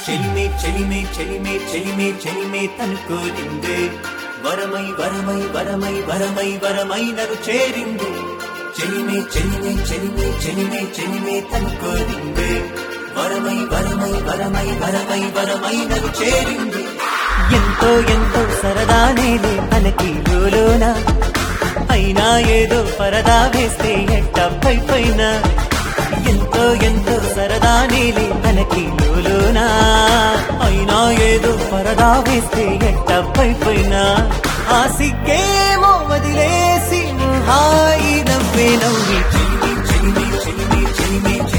చెలిమే చెలిమే చెలిమే చెలిమే చెలిమే తను కోరిందే వరమై వరమై వరమై వరమై వరమై నన్ను చేరింది చెలిమే చెలిమే చెలిమే చెలిమే చెలిమే తను కోరిందే వరమై వరమై వరమై వరమై వరమై నన్ను చేరింది ఎంతో ఎంతో సరదానేలే మనకి లోన అయినా ఏదో పరదా వేస్తే ఎట్ట పై పైన ఎంతో ఎంతో సరదానేలే మనకి లోన అయినా ఏదో పరదా వేస్తే ఎట్ట పై పైన ఆ సిగ్గేమో వదిలేసి హాయి నవ్వే నవ్వి చెలిమి చెలిమి చెలిమి చెలిమి